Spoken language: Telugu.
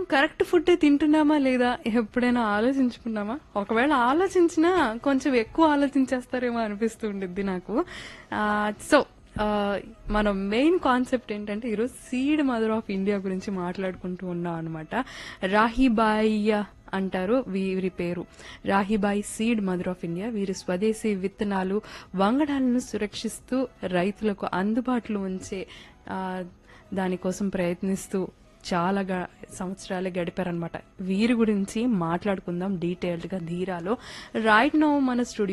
కరెక్ట్ ఫుడ్ తింటున్నామా లేదా ఎప్పుడైనా ఆలోచించుకున్నామా ఒకవేళ ఆలోచించినా కొంచెం ఎక్కువ ఆలోచించేస్తారేమో అనిపిస్తూ ఉండిద్ది నాకు సో మన మెయిన్ కాన్సెప్ట్ ఏంటంటే ఈరోజు సీడ్ మదర్ ఆఫ్ ఇండియా గురించి మాట్లాడుకుంటూ ఉన్నాం అనమాట రాహిబాయి అంటారు వీరి పేరు Rahibai seed mother of India వీరి స్వదేశీ విత్తనాలు వంగడాలను సురక్షిస్తూ రైతులకు అందుబాటులో ఉంచే ఆ, దానికోసం ప్రయత్నిస్తూ చాలా గ- సంవత్సరాలే గడిపారనమాట వీరి గురించి మాట్లాడుకుందాం డీటెయిల్డ్ గా ధీరాలో రైట్ నౌ మన స్టూడియో